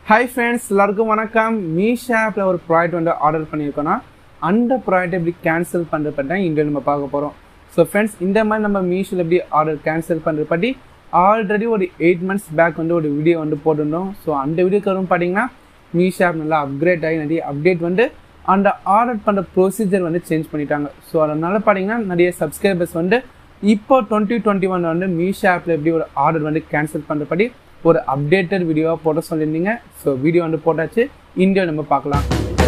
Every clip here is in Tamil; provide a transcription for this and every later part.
ஹாய் ஃப்ரெண்ட்ஸ் எல்லாருக்கும் வணக்கம் மீஷோ ஆப்பில் ஒரு ப்ராடக்ட் வந்து ஆர்டர் பண்ணியிருக்கோன்னா அந்த ப்ராடக்ட் எப்படி கேன்சல் பண்ணுறது பற்றி தான் இங்கே நம்ம பார்க்க போகிறோம் ஸோ ஃப்ரெண்ட்ஸ் இந்த மாதிரி நம்ம மீஷோவில் எப்படி ஆர்டர் கேன்சல் பண்ணுறது பற்றி ஆல்ரெடி ஒரு எயிட் மந்த்ஸ் பேக் வந்து ஒரு வீடியோ வந்து போட்டிருந்தோம் ஸோ அந்த வீடியோக்கு வரும் பார்த்தீங்கன்னா மீஷோ ஆப் நல்லா அப்கிரேட் ஆகி நிறைய அப்டேட் வந்து அந்த ஆர்டர் பண்ணுற ப்ரொசீஜர் வந்து சேஞ்ச் பண்ணிட்டாங்க ஸோ அதனால் பார்த்தீங்கன்னா நிறைய சப்ஸ்கிரைபர்ஸ் வந்து இப்போ டுவெண்ட்டி டுவெண்ட்டி ஒன் வந்து மீஷோ ஆப்பில் எப்படி ஒரு ஆர்டர் வந்து கேன்சல் பண்ணுறபடி ஒரு அப்டேட்டட் வீடியோவாக போட சொல்லியிருந்தீங்க ஸோ வீடியோ வந்து போட்டாச்சு இந்தியா நம்ம பார்க்கலாம்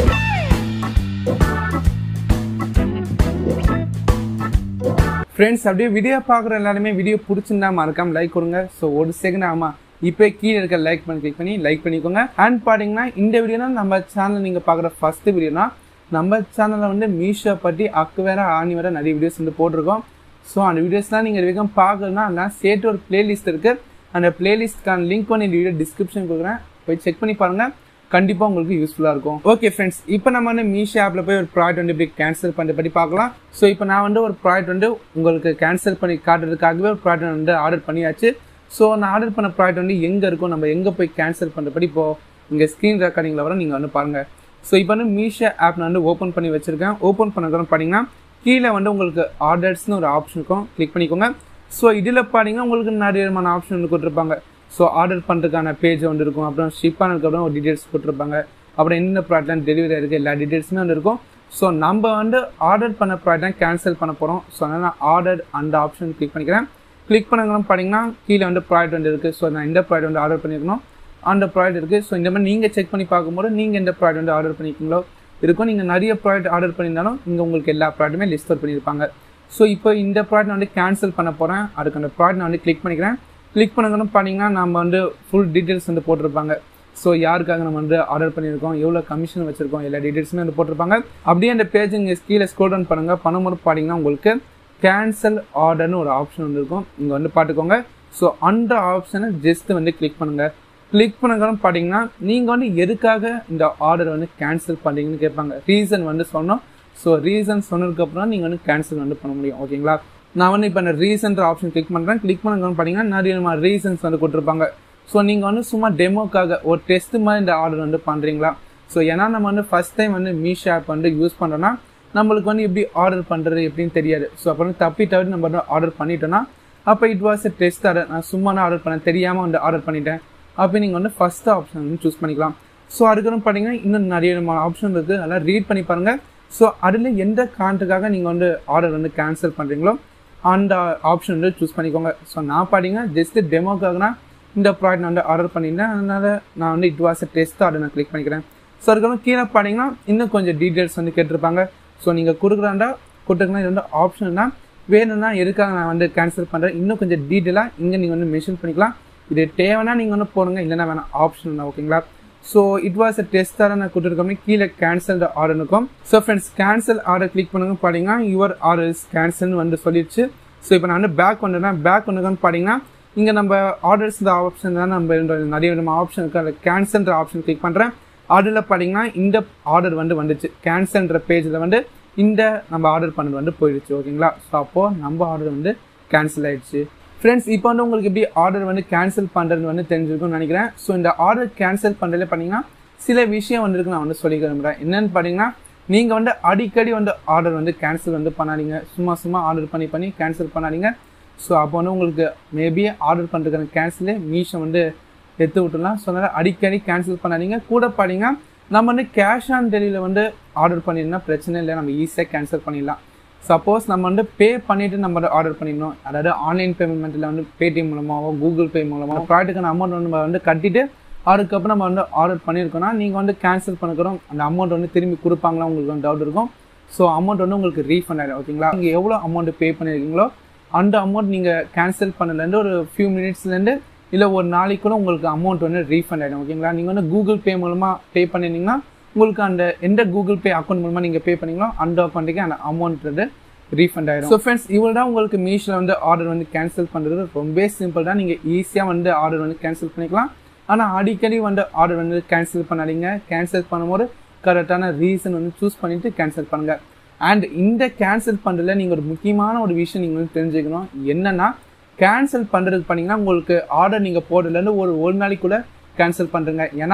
ஃப்ரெண்ட்ஸ் அப்படியே வீடியோ பார்க்குற எல்லாருமே வீடியோ பிடிச்சிருந்தா மறக்காம லைக் கொடுங்க ஸோ ஒரு செகண்ட் ஆமாம் இப்போ கீழே இருக்க லைக் பண்ணி கிளிக் பண்ணி லைக் பண்ணிக்கோங்க அண்ட் பார்த்தீங்கன்னா இந்த வீடியோனா நம்ம சேனல் நீங்கள் பார்க்குற ஃபர்ஸ்ட் வீடியோனா நம்ம சேனலில் வந்து மீஷோ பற்றி அக்கு வேற ஆணி வேற நிறைய வீடியோஸ் வந்து போட்டிருக்கோம் ஸோ அந்த வீடியோஸ்லாம் நீங்கள் இது வரைக்கும் பார்க்கணும்னா அதெல்லாம் சேர்த்து ஒரு பிளேலிஸ்ட் இருக்குது அந்த பிளேலிஸ்ட்க்கான லிங்க் வந்து இந்த வீடியோ டிஸ்கிரிப்ஷன் கொடுக்குறேன் போய் செக் பண்ணி பாருங்கள் கண்டிப்பாக உங்களுக்கு யூஸ்ஃபுல்லாக இருக்கும் ஓகே ஃப்ரெண்ட்ஸ் இப்போ நம்ம வந்து மீஷோ ஆப்பில் போய் ஒரு ப்ராடக்ட் வந்து இப்படி கேன்சல் பண்ணுற பற்றி பார்க்கலாம் ஸோ இப்போ நான் வந்து ஒரு ப்ராடக்ட் வந்து உங்களுக்கு கேன்சல் பண்ணி காட்டுறதுக்காகவே ஒரு ப்ராடக்ட் வந்து ஆர்டர் பண்ணியாச்சு ஸோ நான் ஆர்டர் பண்ண ப்ராடக்ட் வந்து எங்கே இருக்கும் நம்ம எங்கே போய் கேன்சல் பண்ணுறபடி இப்போது இங்கே ஸ்க்ரீன் ரெக்கார்டிங்கில் வர நீங்கள் வந்து பாருங்கள் ஸோ இப்போ வந்து மீஷோ ஆப் நான் வந்து ஓப்பன் பண்ணி வச்சுருக்கேன் ஓப்பன் பண்ணதும் பார்த்தீங்கன்னா கீழே வந்து உங்களுக்கு ஆர்டர்ஸ்னு ஒரு ஆப்ஷன் இருக்கும் கிளிக் பண்ணிக்கோங்க ஸோ இதில் பார்த்தீங்கன்னா உங்களுக்கு நிறைய விதமான ஆப்ஷன் வந்து கொடுத்துருப்பாங்க ஸோ ஆர்டர் பண்ணுறதுக்கான பேஜ் வந்து இருக்கும் அப்புறம் ஷிப் ஆனதுக்கப்புறம் ஒரு டீட்டெயில்ஸ் கொடுத்துருப்பாங்க அப்புறம் என்னென்ன ப்ராடக்ட்லாம் டெலிவரி இருக்குது எல்லா டீட்டெயில்ஸுமே வந்து இருக்கும் ஸோ நம்ம வந்து ஆர்டர் பண்ண ப்ராடக்ட் தான் கேன்சல் பண்ண போகிறோம் ஸோ அதனால் நான் ஆர்டர் அந்த ஆப்ஷன் கிளிக் பண்ணிக்கிறேன் கிளிக் பண்ணணும் பார்த்தீங்கன்னா கீழே வந்து ப்ராடக்ட் வந்து இருக்குது ஸோ நான் எந்த ப்ராடக்ட் வந்து ஆர்டர் பண்ணியிருக்கணும் அந்த ப்ராடக்ட் இருக்குது ஸோ இந்த மாதிரி நீங்கள் செக் பண்ணி பார்க்கும்போது நீங்கள் எந்த ப்ராடக்ட் வந்து ஆர்டர் பண்ணியிருக்கீங்களோ இருக்கும் நீங்கள் நிறைய ப்ராடக்ட் ஆர்டர் பண்ணியிருந்தாலும் இங்கே உங்களுக்கு எல்லா ப்ராடக்ட்டுமே லிஸ்ட் அவுட் பண்ணியிருப்பாங்க ஸோ இப்போ இந்த ப்ராடக்ட் நான் வந்து கேன்சல் பண்ண போகிறேன் அதுக்கு அந்த ப்ராடக்ட் நான் வந்து கிளிக் பண்ணிக்கிறேன் கிளிக் பண்ணணும் பார்த்தீங்கன்னா நம்ம வந்து ஃபுல் டீட்டெயில்ஸ் வந்து போட்டிருப்பாங்க ஸோ யாருக்காக நம்ம வந்து ஆர்டர் பண்ணியிருக்கோம் எவ்வளோ கமிஷன் வச்சுருக்கோம் எல்லா டீட்டெயில்ஸுமே வந்து போட்டிருப்பாங்க அப்படியே அந்த பேஜ் நீங்கள் கீழே ஸ்க்ரோல் டவுன் பண்ணுங்கள் பண்ணும்போது பார்த்தீங்கன்னா உங்களுக்கு கேன்சல் ஆர்டர்னு ஒரு ஆப்ஷன் வந்து இருக்கும் இங்கே வந்து பார்த்துக்கோங்க ஸோ அந்த ஆப்ஷனை ஜஸ்ட் வந்து கிளிக் பண்ணுங்கள் கிளிக் பண்ணக்கப்புறம் பார்த்தீங்கன்னா நீங்கள் வந்து எதுக்காக இந்த ஆர்டர் வந்து கேன்சல் பண்ணுறீங்கன்னு கேட்பாங்க ரீசன் வந்து சொன்னோம் ஸோ ரீசன் சொன்னதுக்கப்புறம் நீங்கள் வந்து கேன்சல் வந்து பண்ண முடியும் ஓகேங்களா நான் வந்து இப்போ அந்த ரீசன்ற ஆப்ஷன் கிளிக் பண்ணுறேன் கிளிக் பண்ணக்கப்புறம் பார்த்தீங்கன்னா நிறைய ரீசன்ஸ் வந்து கொடுத்துருப்பாங்க ஸோ நீங்கள் வந்து சும்மா டெமோக்காக ஒரு டெஸ்ட் மாதிரி இந்த ஆர்டர் வந்து பண்ணுறீங்களா ஸோ ஏன்னா நம்ம வந்து ஃபஸ்ட் டைம் வந்து மீஷோ ஆப் வந்து யூஸ் பண்ணுறோன்னா நம்மளுக்கு வந்து எப்படி ஆர்டர் பண்ணுறது எப்படின்னு தெரியாது ஸோ அப்புறம் தப்பி தவிர நம்ம வந்து ஆர்டர் பண்ணிட்டோன்னா அப்போ it was a test order நான் சும்மா தான் ஆர்டர் பண்ணேன் தெரியாமல் வந்து ஆர்டர் பண்ணிட்டேன் அப்போ நீங்கள் வந்து ஃபஸ்ட் ஆப்ஷன் வந்து சூஸ் பண்ணிக்கலாம் ஸோ அதுக்கப்புறம் பார்த்தீங்கன்னா இன்னும் நிறைய ஆப்ஷன் இருக்குது அதெல்லாம் ரீட் பண்ணி பாருங்கள் ஸோ அதில் எந்த காரணத்துக்காக நீங்கள் வந்து ஆர்டர் வந்து கேன்சல் பண்ணுறீங்களோ அந்த ஆப்ஷன் வந்து சூஸ் பண்ணிக்கோங்க ஸோ நான் பார்த்தீங்கன்னா ஜஸ்ட் டெமோக்காகனா இந்த ப்ராடக்ட் நான் வந்து ஆர்டர் பண்ணியிருந்தேன் அதனால் நான் வந்து இட் வாஸ் டெஸ்ட் ஆர்டர் நான் கிளிக் பண்ணிக்கிறேன் ஸோ அதுக்கப்புறம் கீழே பார்த்தீங்கன்னா இன்னும் கொஞ்சம் டீட்டெயில்ஸ் வந்து கேட்டிருப்பாங்க ஸோ நீங்கள் கொடுக்குறாண்டா கொடுத்துக்கலாம் இது வந்து ஆப்ஷன் தான் வேணும்னா எதுக்காக நான் வந்து கேன்சல் பண்ணுறேன் இன்னும் கொஞ்சம் டீட்டெயிலாக இங்கே நீங்கள் வந்து மென்ஷன் பண்ணிக்கலாம் இது தேவைன்னா நீங்கள் வந்து போடுங்க இல்லைன்னா வேணாம் ஆப்ஷன் தான் ஓகேங்களா so it was a test order நான் கொடுத்துருக்கோம் கீழே கேன்சல் ஆர்டர் இருக்கும் so friends cancel order click பண்ணுங்க பார்த்தீங்கன்னா யுவர் ஆர்டர் இஸ் கேன்சல்னு வந்து சொல்லிடுச்சு ஸோ இப்போ நான் வந்து பேக் வந்துடுறேன் பேக் வந்துருக்கோன்னு பார்த்தீங்கன்னா இங்கே நம்ம ஆர்டர்ஸ் இந்த ஆப்ஷன் தான் நம்ம நிறைய விதமான ஆப்ஷன் இருக்குது அதில் கேன்சல்ன்ற ஆப்ஷன் கிளிக் பண்ணுறேன் அதில் பார்த்தீங்கன்னா இந்த ஆர்டர் வந்து வந்துச்சு கேன்சல்ன்ற பேஜில் வந்து இந்த நம்ம ஆர்டர் பண்ணது வந்து போயிடுச்சு ஓகேங்களா ஸோ அப்போது நம்ம ஆர்டர் வந்து கேன்சல் ஆயிடுச்சு ஃப்ரெண்ட்ஸ் இப்போ வந்து உங்களுக்கு எப்படி ஆர்டர் வந்து கேன்சல் பண்ணுறது வந்து தெரிஞ்சிருக்கும்னு நினைக்கிறேன் ஸோ இந்த ஆர்டர் கேன்சல் பண்ணுறதுல பார்த்தீங்கன்னா சில விஷயம் வந்துருக்கு நான் வந்து சொல்லி விரும்புகிறேன் என்னென்னு பார்த்தீங்கன்னா நீங்கள் வந்து அடிக்கடி வந்து ஆர்டர் வந்து கேன்சல் வந்து பண்ணாதீங்க சும்மா சும்மா ஆர்டர் பண்ணி பண்ணி கேன்சல் பண்ணாதீங்க ஸோ அப்போ வந்து உங்களுக்கு மேபி ஆர்டர் பண்ணுறதுக்கான கேன்சலே மீஷோ வந்து எடுத்து விட்டுலாம் ஸோ அதனால் அடிக்கடி கேன்சல் பண்ணாதீங்க கூட பாடிங்க நம்ம வந்து கேஷ் ஆன் டெலிவரியில் வந்து ஆர்டர் பண்ணியிருந்தா பிரச்சனை இல்லை நம்ம ஈஸியாக கேன்சல் பண்ணிடலாம் சப்போஸ் நம்ம வந்து பே பண்ணிவிட்டு நம்ம ஆர்டர் பண்ணிடணும் அதாவது ஆன்லைன் பேமெண்ட்டில் வந்து பேடிஎம் மூலமாகவோ கூகுள் பே மூலமாக ப்ராடக்ட்டுக்கான அமௌண்ட் வந்து நம்ம வந்து கட்டிட்டு அதுக்கப்புறம் நம்ம வந்து ஆர்டர் பண்ணியிருக்கோம்னா நீங்கள் வந்து கேன்சல் பண்ணிக்கிறோம் அந்த அமௌண்ட் வந்து திரும்பி கொடுப்பாங்களா உங்களுக்கு வந்து டவுட் இருக்கும் ஸோ அமௌண்ட் வந்து உங்களுக்கு ரீஃபண்ட் ஆகிடும் ஓகேங்களா நீங்கள் எவ்வளோ அமௌண்ட் பே பண்ணியிருக்கீங்களோ அந்த அமௌண்ட் நீங்கள் கேன்சல் பண்ணலேருந்து ஒரு ஃபியூ மினிட்ஸ்லேருந்து இல்லை ஒரு நாளைக்கு கூட உங்களுக்கு அமௌண்ட் வந்து ரீஃபண்ட் ஆகிடும் ஓகேங்களா நீங்கள் வந்து கூகுள் பே மூலமாக பே பண்ணியிருந்தீங்கன்னா உங்களுக்கு அந்த எந்த கூகுள் பே அக்கௌண்ட் மூலமாக நீங்கள் பே பண்ணீங்களோ அந்த அக்கௌண்ட்டுக்கு அந்த அமௌண்ட் வந்து ரீஃபண்ட் ஆகிடும் ஸோ ஃப்ரெண்ட்ஸ் இவ்வளோ தான் உங்களுக்கு மீஷோவில் வந்து ஆர்டர் வந்து கேன்சல் பண்ணுறது ரொம்ப சிம்பிள் தான் நீங்கள் ஈஸியாக வந்து ஆர்டர் வந்து கேன்சல் பண்ணிக்கலாம் ஆனால் அடிக்கடி வந்து ஆர்டர் வந்து கேன்சல் பண்ணாதீங்க கேன்சல் பண்ணும்போது கரெக்டான ரீசன் வந்து சூஸ் பண்ணிவிட்டு கேன்சல் பண்ணுங்கள் அண்ட் இந்த கேன்சல் பண்ணுறதுல நீங்கள் ஒரு முக்கியமான ஒரு விஷயம் நீங்கள் வந்து தெரிஞ்சுக்கணும் என்னென்னா கேன்சல் பண்ணுறதுக்கு பண்ணிங்கன்னா உங்களுக்கு ஆர்டர் நீங்கள் போடுறதுலேருந்து ஒரு ஒரு நாளைக்குள்ளே கேன்சல் பண்ணுறங்க ஏன்னா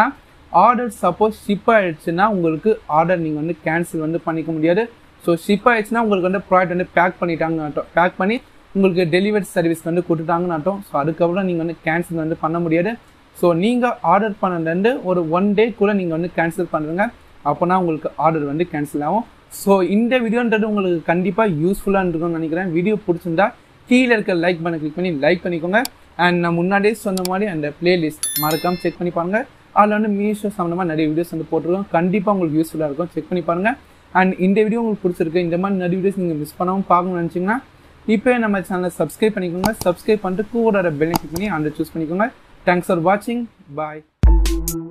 ஆர்டர் சப்போஸ் ஷிப் ஆயிடுச்சுன்னா உங்களுக்கு ஆர்டர் நீங்கள் வந்து கேன்சல் வந்து பண்ணிக்க முடியாது ஸோ ஷிப் ஆயிடுச்சுன்னா உங்களுக்கு வந்து ப்ராடக்ட் வந்து பேக் பண்ணிட்டாங்கனாட்டும் பேக் பண்ணி உங்களுக்கு டெலிவரி சர்வீஸ் வந்து கொடுத்துட்டாங்கனாட்டும் ஸோ அதுக்கப்புறம் நீங்கள் வந்து கேன்சல் வந்து பண்ண முடியாது ஸோ நீங்கள் ஆர்டர் பண்ணதுலேருந்து ஒரு ஒன் டேக்குள்ளே நீங்கள் வந்து கேன்சல் பண்ணுறங்க அப்போனா உங்களுக்கு ஆர்டர் வந்து கேன்சல் ஆகும் ஸோ இந்த வீடியோன்றது உங்களுக்கு கண்டிப்பாக யூஸ்ஃபுல்லாக இருக்கும்னு நினைக்கிறேன் வீடியோ பிடிச்சிருந்தா கீழே இருக்க லைக் பண்ண கிளிக் பண்ணி லைக் பண்ணிக்கோங்க அண்ட் நான் முன்னாடியே சொன்ன மாதிரி அந்த பிளேலிஸ்ட் மறக்காமல் செக் பண்ணி பாருங்கள் அதில் வந்து மீஷோ சம்மந்தமாக நிறைய வீடியோஸ் வந்து போட்டிருக்கோம் கண்டிப்பாக உங்களுக்கு யூஸ்ஃபுல்லாக இருக்கும் செக் பண்ணி பாருங்கள் அண்ட் இந்த வீடியோ உங்களுக்கு பிடிச்சிருக்கு இந்த மாதிரி நிறைய வீடியோஸ் நீங்கள் மிஸ் பண்ணாமல் பார்க்கணும்னு நினச்சிங்கன்னா இப்போ நம்ம சேனலை சப்ஸ்கிரைப் பண்ணிக்கோங்க சப்ஸ்கிரைப் பண்ணிட்டு கூட பெல் கிளிக் பண்ணி அந்த சூஸ் பண்ணிக்கோங்க தேங்க்ஸ் ஃபார் வாட்சிங் பாய்